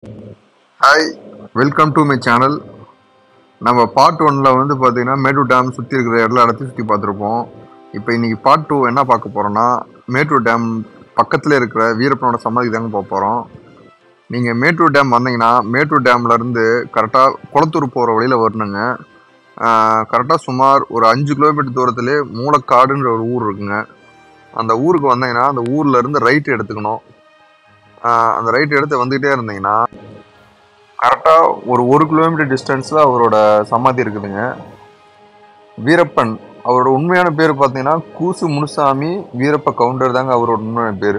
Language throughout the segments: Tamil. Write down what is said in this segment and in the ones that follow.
hi welcome to my channel நம்ம பார்ட் ஒன்னில் வந்து பார்த்தீங்கன்னா மேட்டூர் டேம் சுற்றி இருக்கிற இடத்துல இடத்தையும் சுற்றி பார்த்துருப்போம் இப்போ இன்னைக்கு பார்ட் டூ என்ன பார்க்க போகிறோன்னா மேட்டூர் டேம் பக்கத்தில் இருக்கிற வீரப்பனோட சமாதி தாங்க போக போகிறோம் நீங்கள் மேட்டூர் டேம் வந்தீங்கன்னா மேட்டூர் டேம்லேருந்து கரெக்டாக குளத்தூர் போகிற வழியில் வரணுங்க கரெக்டாக சுமார் ஒரு அஞ்சு கிலோமீட்டர் தூரத்துலேயே மூலக்காடுன்ற ஒரு ஊர் இருக்குங்க அந்த ஊருக்கு வந்தீங்கன்னா அந்த ஊர்ல இருந்து ரைட் எடுத்துக்கணும் ஆஹ் அந்த ரைட் எடுத்து வந்துகிட்டே இருந்தீங்கன்னா கரெக்டாக ஒரு ஒரு கிலோமீட்டர் டிஸ்டன்ஸில் அவரோட சமாதி இருக்குதுங்க வீரப்பன் அவரோட உண்மையான பேர் பார்த்தீங்கன்னா கூசு முனுசாமி வீரப்ப கவுண்டர் தாங்க அவரோட உண்மையான பேர்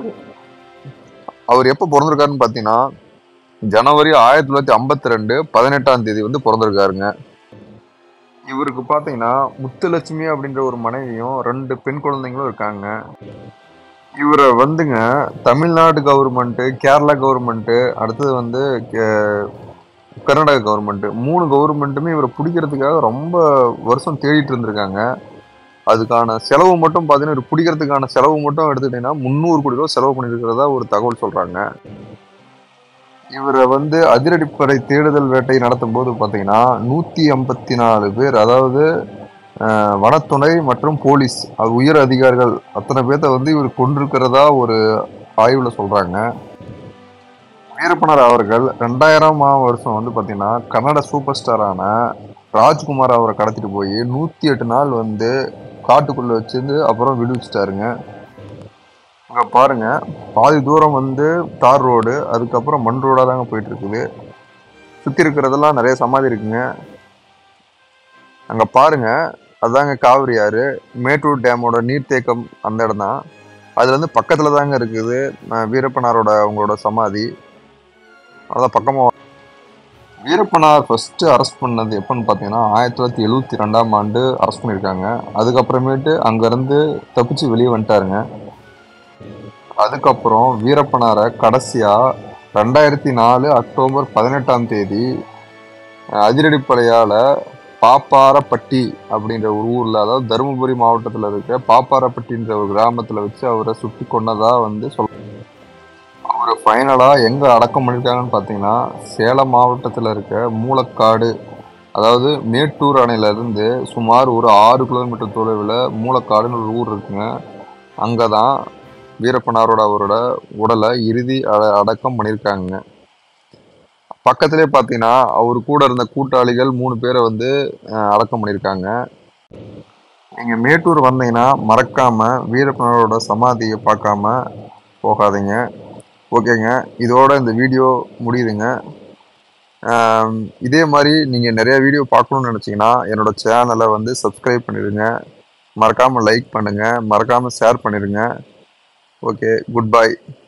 அவர் எப்போ பிறந்திருக்காருன்னு பார்த்தீங்கன்னா ஜனவரி ஆயிரத்தி தொள்ளாயிரத்தி ஐம்பத்தி ரெண்டு பதினெட்டாம் தேதி வந்து பிறந்திருக்காருங்க இவருக்கு பார்த்தீங்கன்னா முத்துலட்சுமி அப்படின்ற ஒரு மனைவியும் ரெண்டு பெண் குழந்தைங்களும் இருக்காங்க இவரை வந்துங்க தமிழ்நாடு கவர்மெண்ட்டு கேரளா கவர்மெண்ட்டு அடுத்தது வந்து கே- கர்நாடகா கவர்மெண்ட்டு மூணு கவர்மெண்ட்டுமே இவரை பிடிக்கிறதுக்காக ரொம்ப வருஷம் தேடிட்டு இருந்திருக்காங்க அதுக்கான செலவு மட்டும் பார்த்தீங்கன்னா இவர் பிடிக்கிறதுக்கான செலவு மட்டும் எடுத்துக்கிட்டிங்கன்னா முந்நூறு கோடி ரூபா செலவு பண்ணியிருக்கிறதா ஒரு தகவல் சொல்கிறாங்க இவரை வந்து அதிரடிப்படை தேடுதல் வேட்டை நடத்தும் போது பார்த்தீங்கன்னா நூற்றி ஐம்பத்தி நாலு பேர் அதாவது அஹ், வனத்துறை மற்றும் போலீஸ் அது உயர் அதிகாரிகள் அத்தனை பேர்த்த வந்து இவர் கொண்டிருக்கிறதா ஒரு ஆய்வில் சொல்கிறாங்க வீரப்பனார் அவர்கள் ரெண்டாயிரமாம் வருஷம் வந்து பார்த்தீங்கன்னா கன்னட சூப்பர் ஸ்டாரான ராஜ்குமார் அவரை கடத்திட்டு போய் நூற்றி எட்டு நாள் வந்து காட்டுக்குள்ளே வச்சிருந்து அப்புறம் விடுவிச்சிட்டாருங்க அங்கே பாருங்க பாதி தூரம் வந்து தார் ரோடு அதுக்கப்புறம் மண் ரோடாக தாங்க போயிட்டு இருக்குது சுற்றி இருக்கிறதெல்லாம் நிறைய சமாதி இருக்குங்க அங்கே பாருங்க அதாங்க காவிரி ஆறு மேட்டூர் டேமோட நீர்த்தேக்கம் அந்த இடம் தான் அதுல இருந்து பக்கத்தில் தாங்க இருக்குது அஹ் வீரப்பனாரோட அவங்களோட சமாதி அதான் பக்கமாக வீரப்பனார் ஃபர்ஸ்ட் அரெஸ்ட் பண்ணது எப்போன்னு பார்த்தீங்கன்னா ஆயிரத்தி தொள்ளாயிரத்தி எழுவத்தி ரெண்டாம் ஆண்டு அரெஸ்ட் பண்ணியிருக்காங்க அதுக்கப்புறமேட்டு அங்கேருந்து தப்பிச்சு வெளியே வந்துட்டாருங்க அதுக்கப்புறம் வீரப்பனாரை கடைசியாக ரெண்டாயிரத்தி நாலு அக்டோபர் பதினெட்டாம் தேதி அஹ், அதிரடிப்படையால் பாப்பாரப்பட்டி அப்படின்ற ஒரு ஊரில் அதாவது தருமபுரி மாவட்டத்தில் இருக்க பாப்பாரப்பட்டின்ற ஒரு கிராமத்தில் வச்சு அவரை சுட்டு கொன்னதா வந்து சொல் அவரை ஃபைனலாக எங்கே அடக்கம் பண்ணியிருக்காங்கன்னு பார்த்தீங்கன்னா சேலம் மாவட்டத்தில் இருக்க மூலக்காடு அதாவது மேட்டூர் அணையிலேருந்து சுமார் ஒரு ஆறு கிலோமீட்டர் தொலைவில் மூலக்காடுன்னு ஒரு ஊர் இருக்குங்க அங்கே தான் வீரப்பனாரோட அவரோட உடலை இறுதி அட- அடக்கம் பண்ணியிருக்காங்க பக்கத்திலே பார்த்தீங்கன்னா அவர் கூட இருந்த கூட்டாளிகள் மூணு பேரை வந்து அஹ், அடக்கம் பண்ணியிருக்காங்க நீங்கள் மேட்டூர் வந்தீங்கன்னா மறக்காம வீரப்பனாரோட சமாதியை பார்க்காம போகாதீங்க ஓகேங்க இதோட இந்த வீடியோ முடியுதுங்க ஆம், இதே மாதிரி நீங்கள் நிறைய வீடியோ பார்க்கணும்னு நினச்சிங்கன்னா என்னோட சேனலை வந்து சப்ஸ்கிரைப் பண்ணிடுங்க மறக்காமல் லைக் பண்ணுங்கள் மறக்காமல் ஷேர் பண்ணிடுங்க ஓகே குட் பை